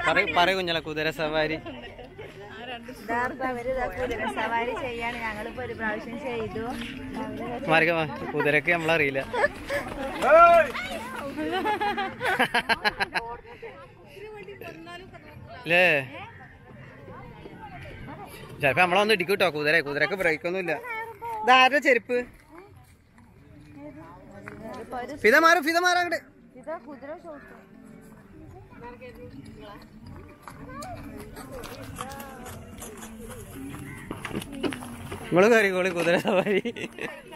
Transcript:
പറയൂ പറയൂ കുഞ്ഞല കുതിര സവാരി ഇതാർക്കും അവര് ഇതാ കുതിര സവാരി ചെയ്യാണ് ഞങ്ങളിപ്പോ ഒരു പ്രാവശ്യം ചെയ്തു മാറിക്ക വാ. കുതിരക്ക് നമ്മളറിയില്ല അല്ലേ ചിലപ്പോ നമ്മളൊന്ന് ഇടിക്കും കേട്ടോ കുതിര കുതിരക്ക് ബ്രേക്ക് ഒന്നുമില്ല ഇതാരുടെ ചെരുപ്പ് ഫിത മാറും ഫിത മാറാ അങ്ങോട്ട് ഇതാ കുതിര ഷോട്ട് നിങ്ങള് കയറിക്കോളി കുതിര സവാരി